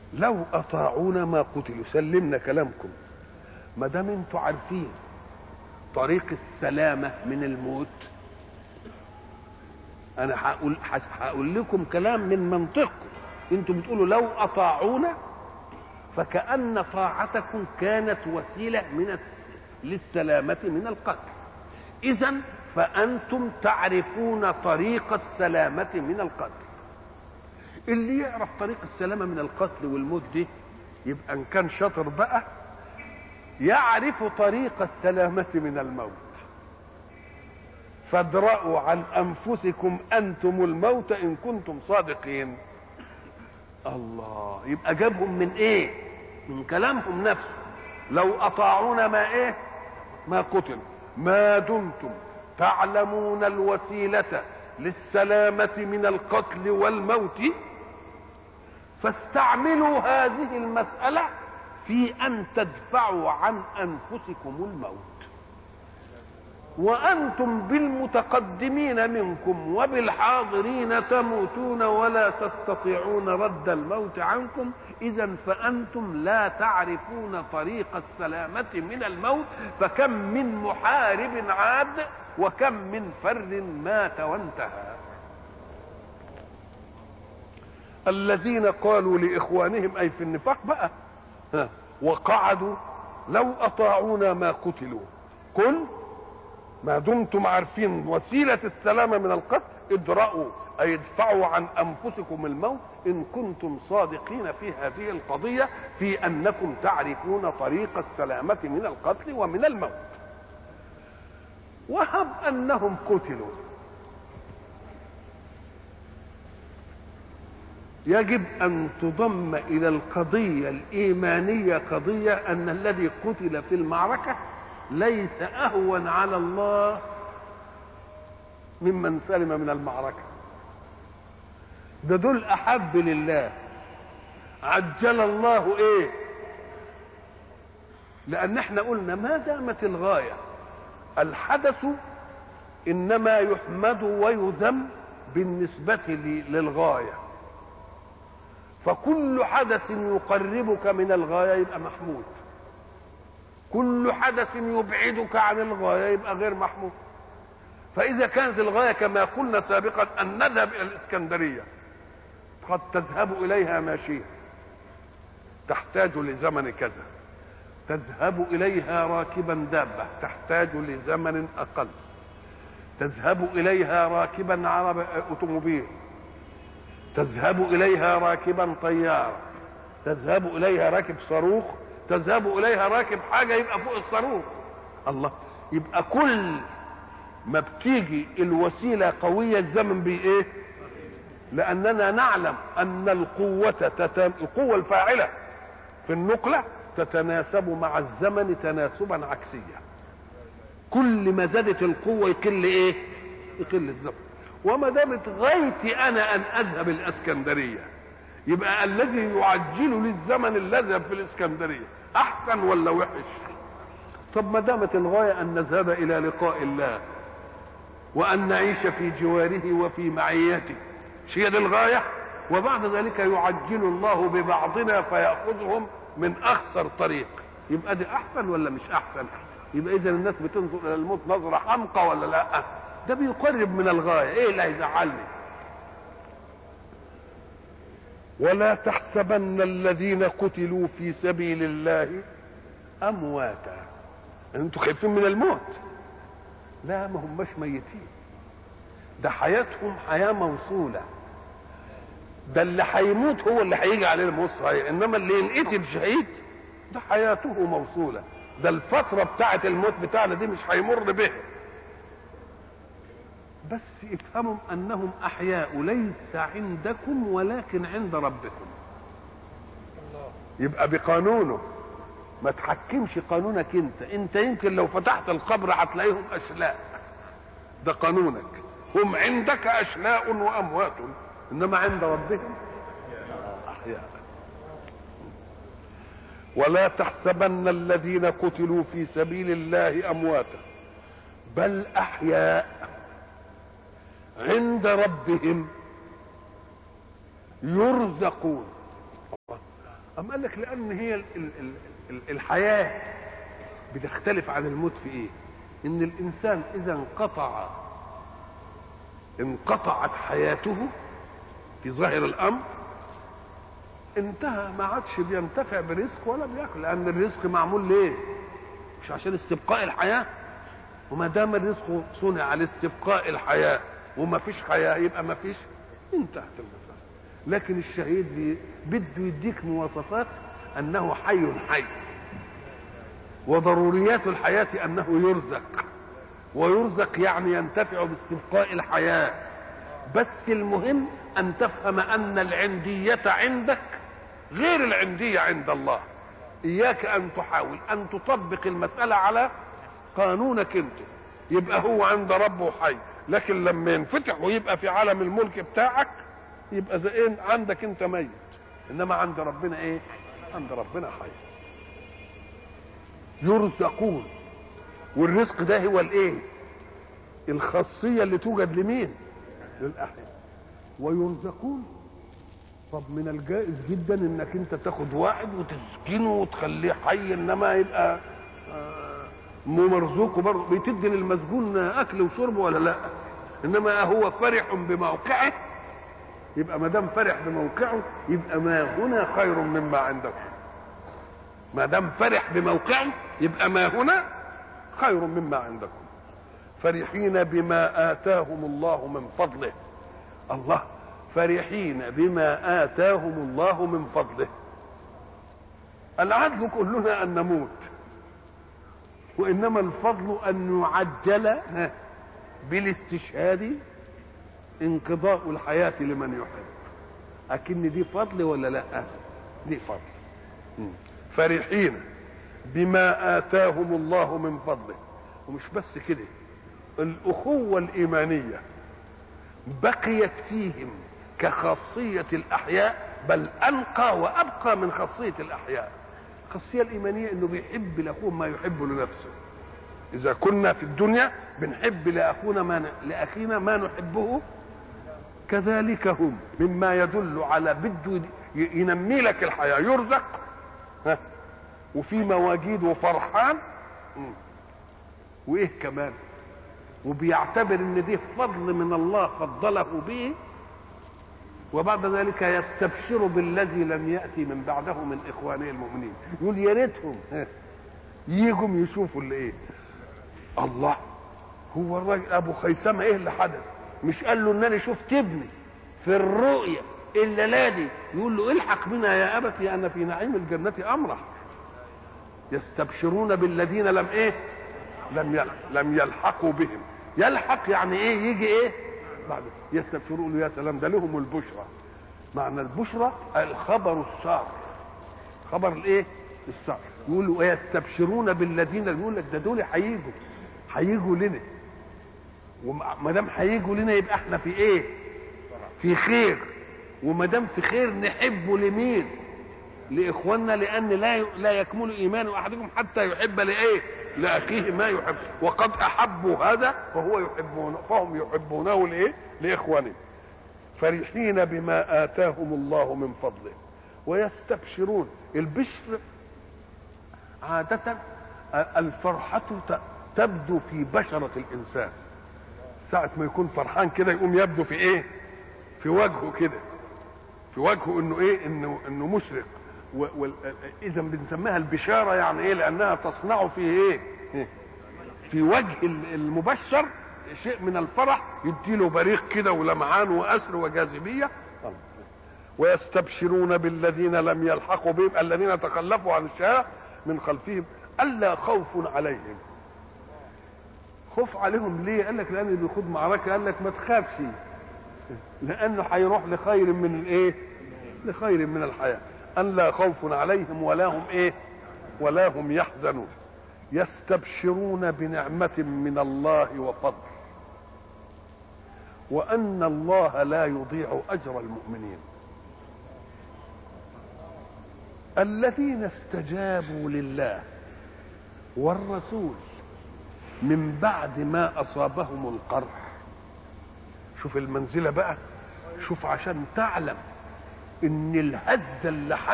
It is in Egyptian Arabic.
لو اطاعونا ما قتلوا سلمنا كلامكم ما دام انتوا عارفين طريق السلامه من الموت انا هقول هقول لكم كلام من منطقكم انتوا بتقولوا لو اطاعونا فكأن طاعتكم كانت وسيلة من للسلامة من القتل إذا فأنتم تعرفون طريق السلامة من القتل اللي يعرف طريق السلامة من القتل والموت دي يبقى إن كان شاطر بقى يعرف طريق السلامة من الموت فادرأوا عن أنفسكم أنتم الموت إن كنتم صادقين الله يبقى جابهم من ايه من كلامهم نفسه لو اطاعونا ما ايه ما قتل ما دمتم تعلمون الوسيلة للسلامة من القتل والموت فاستعملوا هذه المسألة في أن تدفعوا عن أنفسكم الموت وأنتم بالمتقدمين منكم وبالحاضرين تموتون ولا تستطيعون رد الموت عنكم إذا فأنتم لا تعرفون طريق السلامة من الموت فكم من محارب عاد وكم من فر مات وانتهى الذين قالوا لإخوانهم أي في النفاق بقى ها وقعدوا لو أطاعونا ما قتلوا قل ما دمتم عارفين وسيلة السلامة من القتل ادرأوا أي ادفعوا عن أنفسكم الموت إن كنتم صادقين في هذه القضية في أنكم تعرفون طريق السلامة من القتل ومن الموت وهب أنهم قتلوا يجب أن تضم إلى القضية الإيمانية قضية أن الذي قتل في المعركة ليس اهون على الله ممن سلم من المعركه ده دول احب لله عجل الله ايه لان احنا قلنا ما دامت الغايه الحدث انما يحمد ويذم بالنسبه للغايه فكل حدث يقربك من الغايه يبقى محمود كل حدث يبعدك عن الغايه يبقى غير محمود فاذا كانت الغايه كما قلنا سابقا ان نذهب الى الاسكندريه قد تذهب اليها ماشيه تحتاج لزمن كذا تذهب اليها راكبا دابه تحتاج لزمن اقل تذهب اليها راكبا عرب اوتوموبيل تذهب اليها راكبا طياره تذهب اليها راكب صاروخ تذهب اليها راكب حاجه يبقى فوق الصاروخ الله يبقى كل ما بتيجي الوسيله قويه الزمن بيه ايه لاننا نعلم ان القوه تت... القوه الفاعله في النقله تتناسب مع الزمن تناسبا عكسيا كل ما زادت القوه يقل ايه يقل الزمن وما دامت غايتي انا ان اذهب الاسكندريه يبقى الذي يعجل للزمن الذي في الاسكندريه احسن ولا وحش طب ما دامت الغايه ان نذهب الى لقاء الله وان نعيش في جواره وفي معيته مش هي دي الغايه وبعد ذلك يعجل الله ببعضنا فياخذهم من اخسر طريق يبقى دي احسن ولا مش احسن يبقى اذا الناس بتنظر الى الموت نظره حمقى ولا لا ده بيقرب من الغايه ايه اللي هيزعلني ولا تحسبن الذين قتلوا في سبيل الله امواتا انتوا خايفين من الموت لا ما هماش ميتين ده حياتهم حياه موصوله ده اللي هيموت هو اللي هيجي عليه الموت صحيح انما اللي ينقتل شهيد ده حياته موصوله ده الفتره بتاعه الموت بتاعنا دي مش هيمر به بس افهموا انهم احياء ليس عندكم ولكن عند ربكم يبقى بقانونه ما تحكمش قانونك انت انت يمكن لو فتحت القبر هتلاقيهم اشلاء ده قانونك هم عندك اشلاء واموات انما عند ربهم احياء ولا تحسبن الذين قتلوا في سبيل الله امواتا بل احياء عند ربهم يرزقون أم قال لك لأن هي ال ال ال ال الحياة بتختلف عن الموت في إيه؟ إن الإنسان إذا انقطع انقطعت حياته في ظاهر الأمر انتهى ما عادش بينتفع برزق ولا بياكل لأن الرزق معمول ليه؟ مش عشان استبقاء الحياة وما دام الرزق صنع لاستبقاء الحياة وما فيش حياة يبقى ما فيش انتهت المسألة لكن الشهيد بي- بده يديك مواصفات أنه حي حي وضروريات الحياة أنه يرزق ويرزق يعني ينتفع باستبقاء الحياة بس المهم أن تفهم أن العندية عندك غير العندية عند الله إياك أن تحاول أن تطبق المسألة على قانونك أنت يبقى هو عند ربه حي لكن لما ينفتح ويبقى في عالم الملك بتاعك يبقى زي إيه عندك أنت ميت إنما عند ربنا إيه عند ربنا حي يرزقون والرزق ده هو الايه الخاصيه اللي توجد لمين للاحياء ويرزقون طب من الجائز جدا انك انت تاخد واحد وتسكنه وتخليه حي انما يبقى آه، مرزوق برضه بتدي للمسجون اكل وشرب ولا لا انما هو فرح بموقعه يبقى ما دام فرح بموقعه يبقى ما هنا خير مما عندكم ما دام فرح بموقعه يبقى ما هنا خير مما عندكم فرحين بما آتاهم الله من فضله الله فرحين بما آتاهم الله من فضله العدل كلنا أن نموت وإنما الفضل أن يعجل ها، بالاستشهاد انقضاء الحياة لمن يحب أكن دي فضل ولا لا دي فضل مم. فرحين بما آتاهم الله من فضله ومش بس كده الأخوة الإيمانية بقيت فيهم كخاصية الأحياء بل أنقى وأبقى من خاصية الأحياء الخاصية الإيمانية إنه بيحب لأخوه ما يحب لنفسه إذا كنا في الدنيا بنحب لأخونا ما ن... لأخينا ما نحبه كذلك هم مما يدل على بده ي- ينمي لك الحياة يرزق ها وفي مواجيد وفرحان مم. وايه كمان وبيعتبر ان دي فضل من الله فضله به وبعد ذلك يستبشر بالذي لم ياتي من بعده من اخوانه المؤمنين يقول يا ريتهم ها، يجوا يشوفوا اللي ايه الله هو الراجل ابو خيثمه ايه اللي حدث مش قال له ان انا شفت ابني في الرؤيا الليله دي يقول له الحق بنا يا ابتي انا في نعيم الجنه امرح يستبشرون بالذين لم ايه لم يلحق لم يلحقوا بهم يلحق يعني ايه يجي ايه بعد يستبشرون له يا سلام ده لهم البشرى معنى البشرى الخبر السار خبر الايه السار يقولوا ويستبشرون بالذين يقول لك ده دول هيجوا هيجوا لنا وما دام هيجوا لنا يبقى احنا في ايه في خير وما دام في خير نحبه لمين لاخواننا لان لا لا يكمل ايمان احدكم حتى يحب لايه لاخيه ما يحب وقد احبوا هذا فهو يحبون فهم يحبونه لايه لاخوانهم فرحين بما اتاهم الله من فضله ويستبشرون البشر عادة الفرحة ت- تبدو في بشرة الإنسان ساعة ما يكون فرحان كده يقوم يبدو في إيه؟ في وجهه كده في وجهه إنه إيه؟ إنه إنه مشرق إذا بنسميها البشارة يعني إيه؟ لأنها تصنع فيه إيه؟ إيه؟ في وجه ال- المبشر شيء من الفرح يديله بريق كده ولمعان وأسر وجاذبية ويستبشرون بالذين لم يلحقوا بهم الذين تخلفوا عن الشارع من خلفهم الا خوف عليهم خوف عليهم ليه قال لك لان بيخوض معركه قال لك ما تخافش لانه هيروح لخير من الايه لخير من الحياه ان لا خوف عليهم ولا هم ايه ولا هم يحزنون يستبشرون بنعمه من الله وفضل وان الله لا يضيع اجر المؤمنين الذين استجابوا لله والرسول من بعد ما اصابهم القرح شوف المنزله بقى شوف عشان تعلم ان الهزه اللي